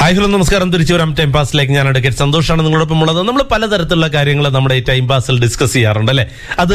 hi hello നമസ്കാരം തിരിച്ചു വരാം ടൈം പാസിലേക്ക് ഞാൻ അഡ്വക്കേറ്റ് സന്തോഷാണ് നിങ്ങളോടൊപ്പം ഉള്ളത് നമ്മൾ പലതരത്തിലുള്ള കാര്യങ്ങൾ നമ്മുടെ ഈ ടൈം പാസിൽ ഡിസ്കസ് ചെയ്യാറുണ്ട് അല്ലെ അത്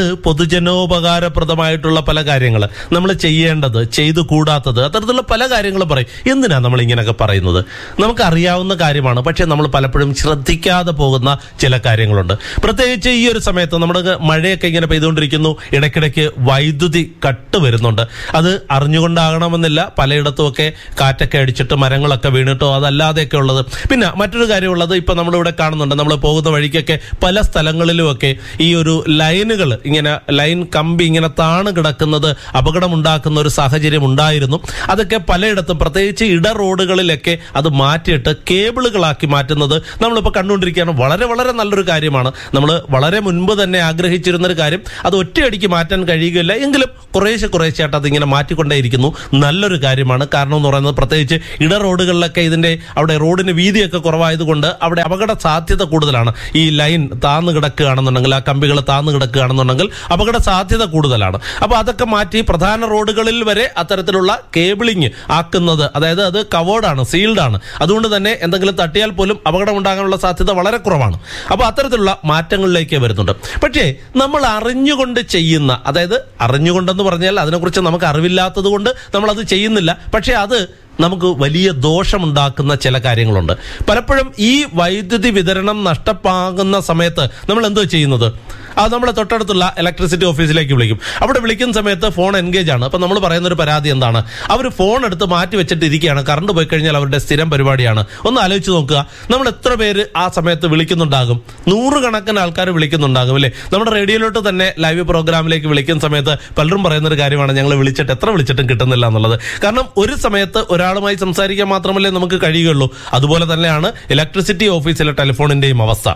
പൊതുജനോപകാരപ്രദമായിട്ടുള്ള പല കാര്യങ്ങൾ നമ്മൾ ചെയ്യേണ്ടത് ചെയ്തു കൂടാത്തത് അത്തരത്തിലുള്ള പല കാര്യങ്ങളും പറയും എന്തിനാ നമ്മൾ ഇങ്ങനെയൊക്കെ പറയുന്നത് നമുക്ക് അറിയാവുന്ന കാര്യമാണ് പക്ഷെ നമ്മൾ പലപ്പോഴും ശ്രദ്ധിക്കാതെ പോകുന്ന ചില കാര്യങ്ങളുണ്ട് പ്രത്യേകിച്ച് ഈ ഒരു സമയത്ത് നമ്മുടെ മഴയൊക്കെ ഇങ്ങനെ പെയ്തുകൊണ്ടിരിക്കുന്നു ഇടയ്ക്കിടയ്ക്ക് വൈദ്യുതി കട്ട് വരുന്നുണ്ട് അത് അറിഞ്ഞുകൊണ്ടാകണമെന്നില്ല പലയിടത്തുമൊക്കെ കാറ്റൊക്കെ അടിച്ചിട്ട് മരങ്ങളൊക്കെ വീണിട്ടോ അതല്ലാതെയൊക്കെ ഉള്ളത് പിന്നെ മറ്റൊരു കാര്യമുള്ളത് ഇപ്പൊ നമ്മളിവിടെ കാണുന്നുണ്ട് നമ്മൾ പോകുന്ന വഴിക്കൊക്കെ പല സ്ഥലങ്ങളിലുമൊക്കെ ഈ ഒരു ലൈനുകൾ ഇങ്ങനെ ലൈൻ കമ്പി ഇങ്ങനെ താണ് കിടക്കുന്നത് അപകടമുണ്ടാക്കുന്ന ഒരു സാഹചര്യം ഉണ്ടായിരുന്നു അതൊക്കെ പലയിടത്തും പ്രത്യേകിച്ച് ഇട റോഡുകളിലൊക്കെ അത് മാറ്റിയിട്ട് കേബിളുകളാക്കി മാറ്റുന്നത് നമ്മളിപ്പോൾ കണ്ടുകൊണ്ടിരിക്കുകയാണ് വളരെ വളരെ നല്ലൊരു കാര്യമാണ് നമ്മൾ വളരെ മുൻപ് തന്നെ ആഗ്രഹിച്ചിരുന്ന ഒരു കാര്യം അത് ഒറ്റയടിക്ക് മാറ്റാൻ കഴിയുകയില്ല എങ്കിലും കുറേശ്ശെ കുറേശ്ശെയായിട്ട് അതിങ്ങനെ മാറ്റിക്കൊണ്ടേയിരിക്കുന്നു നല്ലൊരു കാര്യമാണ് കാരണം എന്ന് പറയുന്നത് പ്രത്യേകിച്ച് ഇട റോഡുകളിലൊക്കെ ഇതിന്റെ അവിടെ റോഡിന് വീതിയൊക്കെ കുറവായതുകൊണ്ട് അവിടെ അപകട സാധ്യത കൂടുതലാണ് ഈ ലൈൻ താന്നു കിടക്കുകയാണെന്നുണ്ടെങ്കിൽ ആ കമ്പികൾ താന്നു കിടക്കുകയാണെന്നുണ്ടെങ്കിൽ അപകട സാധ്യത കൂടുതലാണ് അപ്പൊ അതൊക്കെ മാറ്റി പ്രധാന റോഡുകളിൽ വരെ അത്തരത്തിലുള്ള കേബിളിംഗ് ആക്കുന്നത് അതായത് അത് കവേർഡാണ് സീൽഡ് ആണ് അതുകൊണ്ട് തന്നെ എന്തെങ്കിലും തട്ടിയാൽ പോലും അപകടം ഉണ്ടാകാനുള്ള സാധ്യത വളരെ കുറവാണ് അപ്പൊ അത്തരത്തിലുള്ള മാറ്റങ്ങളിലേക്ക് വരുന്നുണ്ട് പക്ഷേ നമ്മൾ അറിഞ്ഞുകൊണ്ട് ചെയ്യുന്ന അതായത് അറിഞ്ഞുകൊണ്ടെന്ന് പറഞ്ഞാൽ അതിനെക്കുറിച്ച് നമുക്ക് അറിവില്ലാത്തത് കൊണ്ട് നമ്മൾ അത് ചെയ്യുന്നില്ല പക്ഷേ അത് നമുക്ക് വലിയ ദോഷമുണ്ടാക്കുന്ന ചില കാര്യങ്ങളുണ്ട് പലപ്പോഴും ഈ വൈദ്യുതി വിതരണം നഷ്ടപ്പാകുന്ന സമയത്ത് നമ്മൾ എന്തോ ചെയ്യുന്നത് അത് നമ്മളെ തൊട്ടടുത്തുള്ള ഇലക്ട്രിസിറ്റി ഓഫീസിലേക്ക് വിളിക്കും അവിടെ വിളിക്കുന്ന സമയത്ത് ഫോൺ എൻഗേജ് ആണ് അപ്പൊ നമ്മൾ പറയുന്ന ഒരു പരാതി എന്താണ് അവർ ഫോൺ എടുത്ത് മാറ്റി വെച്ചിട്ട് ഇരിക്കുകയാണ് കറണ്ട് പോയി കഴിഞ്ഞാൽ അവരുടെ സ്ഥിരം പരിപാടിയാണ് ഒന്ന് ആലോചിച്ച് നോക്കുക നമ്മൾ എത്ര പേര് ആ സമയത്ത് വിളിക്കുന്നുണ്ടാകും നൂറുകണക്കിന് ആൾക്കാർ വിളിക്കുന്നുണ്ടാകും അല്ലേ നമ്മുടെ റേഡിയോയിലോട്ട് തന്നെ ലൈവ് പ്രോഗ്രാമിലേക്ക് വിളിക്കുന്ന സമയത്ത് പലരും പറയുന്ന ഒരു കാര്യമാണ് ഞങ്ങൾ വിളിച്ചിട്ട് എത്ര വിളിച്ചിട്ടും കിട്ടുന്നില്ല എന്നുള്ളത് കാരണം ഒരു സമയത്ത് ഒരാളുമായി സംസാരിക്കാൻ മാത്രമല്ലേ നമുക്ക് കഴിയുകയുള്ളൂ അതുപോലെ തന്നെയാണ് ഇലക്ട്രിസിറ്റി ഓഫീസിലെ ടെലിഫോണിന്റെയും അവസ്ഥ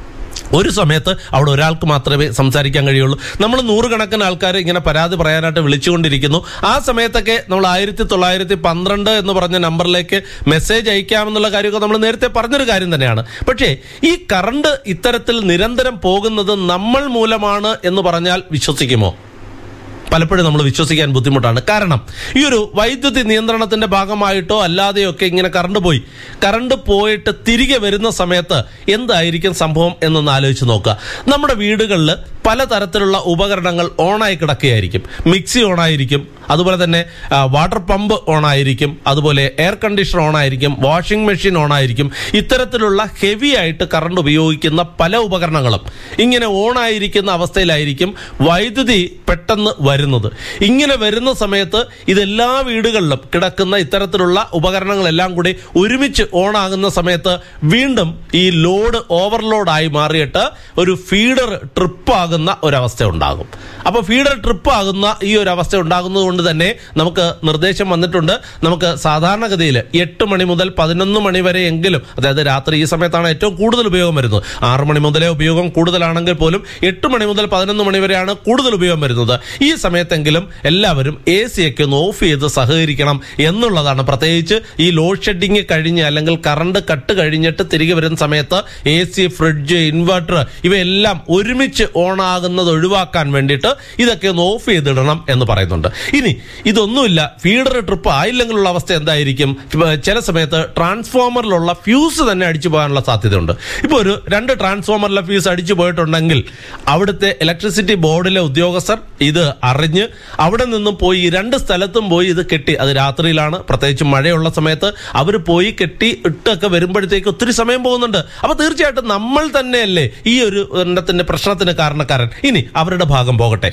ഒരു സമയത്ത് അവിടെ ഒരാൾക്ക് മാത്രമേ സംസാരിക്കാൻ കഴിയുള്ളൂ നമ്മൾ നൂറുകണക്കിന് ആൾക്കാർ ഇങ്ങനെ പരാതി പറയാനായിട്ട് വിളിച്ചുകൊണ്ടിരിക്കുന്നു ആ സമയത്തൊക്കെ നമ്മൾ ആയിരത്തി തൊള്ളായിരത്തി പന്ത്രണ്ട് എന്ന് പറഞ്ഞ നമ്പറിലേക്ക് മെസ്സേജ് അയക്കാമെന്നുള്ള കാര്യമൊക്കെ നമ്മൾ നേരത്തെ പറഞ്ഞൊരു കാര്യം തന്നെയാണ് പക്ഷേ ഈ കറണ്ട് ഇത്തരത്തിൽ നിരന്തരം പോകുന്നത് നമ്മൾ മൂലമാണ് എന്ന് പറഞ്ഞാൽ വിശ്വസിക്കുമോ പലപ്പോഴും നമ്മൾ വിശ്വസിക്കാൻ ബുദ്ധിമുട്ടാണ് കാരണം ഈ ഒരു വൈദ്യുതി നിയന്ത്രണത്തിന്റെ ഭാഗമായിട്ടോ അല്ലാതെയോ ഒക്കെ ഇങ്ങനെ കറണ്ട് പോയി കറണ്ട് പോയിട്ട് തിരികെ വരുന്ന സമയത്ത് എന്തായിരിക്കും സംഭവം എന്നൊന്ന് ആലോചിച്ച് നോക്കുക നമ്മുടെ വീടുകളിൽ പലതരത്തിലുള്ള ഉപകരണങ്ങൾ ഓണായി കിടക്കുകയായിരിക്കും മിക്സി ഓണായിരിക്കും അതുപോലെ തന്നെ ആ, വാട്ടർ പമ്പ് ഓണായിരിക്കും അതുപോലെ എയർ കണ്ടീഷണർ ഓണായിരിക്കും വാഷിംഗ് മെഷീൻ ഓണായിരിക്കും ഇത്തരത്തിലുള്ള ഹെവി ആയിട്ട് കറണ്ട് ഉപയോഗിക്കുന്ന പല ഉപകരണങ്ങളും ഇങ്ങനെ ഓണായിരിക്കുന്ന അവസ്ഥയിലായിരിക്കും വൈദ്യുതി പെട്ടെന്ന് വരുന്നത് ഇങ്ങനെ വരുന്ന സമയത്ത് ഇതെല്ലാ വീടുകളിലും കിടക്കുന്ന ഇത്തരത്തിലുള്ള ഉപകരണങ്ങളെല്ലാം കൂടി ഒരുമിച്ച് ഓണാകുന്ന സമയത്ത് വീണ്ടും ഈ ലോഡ് ഓവർലോഡായി മാറിയിട്ട് ഒരു ഫീഡർ ട്രിപ്പ് ആകുന്ന ഒരവസ്ഥ ഉണ്ടാകും അപ്പോൾ ഫീഡർ ട്രിപ്പ് ആകുന്ന ഈ ഒരു അവസ്ഥ ഉണ്ടാകുന്നത് കൊണ്ട് തന്നെ നമുക്ക് നിർദ്ദേശം വന്നിട്ടുണ്ട് നമുക്ക് സാധാരണഗതിയിൽ എട്ട് മണി മുതൽ പതിനൊന്ന് മണി വരെ എങ്കിലും അതായത് രാത്രി ഈ സമയത്താണ് ഏറ്റവും കൂടുതൽ ഉപയോഗം വരുന്നത് ആറ് മണി മുതലേ ഉപയോഗം കൂടുതലാണെങ്കിൽ പോലും എട്ട് മണി മുതൽ പതിനൊന്ന് മണി വരെയാണ് കൂടുതൽ ഉപയോഗം വരുന്നത് ഈ സമയത്തെങ്കിലും എല്ലാവരും എ സി ഒക്കെ ഒന്ന് ഓഫ് ചെയ്ത് സഹകരിക്കണം എന്നുള്ളതാണ് പ്രത്യേകിച്ച് ഈ ലോഡ് ഷെഡിങ് കഴിഞ്ഞ് അല്ലെങ്കിൽ കറണ്ട് കട്ട് കഴിഞ്ഞിട്ട് തിരികെ വരുന്ന സമയത്ത് എ സി ഫ്രിഡ്ജ് ഇൻവെർട്ടർ ഇവയെല്ലാം ഒരുമിച്ച് ഓൺ ആകുന്നത് ഒഴിവാക്കാൻ വേണ്ടിയിട്ട് ഇതൊക്കെ ഒന്ന് ഓഫ് ചെയ്തിടണം എന്ന് പറയുന്നുണ്ട് ഇനി ഇതൊന്നുമില്ല ഫീഡർ ട്രിപ്പ് ആയില്ലെങ്കിലുള്ള അവസ്ഥ എന്തായിരിക്കും ഇപ്പൊ ചില സമയത്ത് ട്രാൻസ്ഫോമറിലുള്ള ഫ്യൂസ് തന്നെ അടിച്ചു പോകാനുള്ള സാധ്യതയുണ്ട് ഇപ്പോൾ ഒരു രണ്ട് ട്രാൻസ്ഫോമറിലെ ഫ്യൂസ് അടിച്ചു പോയിട്ടുണ്ടെങ്കിൽ അവിടുത്തെ ഇലക്ട്രിസിറ്റി ബോർഡിലെ ഉദ്യോഗസ്ഥർ ഇത് അറിഞ്ഞ് അവിടെ നിന്നും പോയി ഈ രണ്ട് സ്ഥലത്തും പോയി ഇത് കെട്ടി അത് രാത്രിയിലാണ് പ്രത്യേകിച്ച് മഴയുള്ള സമയത്ത് അവർ പോയി കെട്ടി ഇട്ടൊക്കെ വരുമ്പോഴത്തേക്ക് ഒത്തിരി സമയം പോകുന്നുണ്ട് അപ്പൊ തീർച്ചയായിട്ടും നമ്മൾ തന്നെയല്ലേ ഈ ഒരു എണ്ണത്തിന്റെ പ്രശ്നത്തിന് കാരണക്കാരൻ ഇനി അവരുടെ ഭാഗം പോകട്ടെ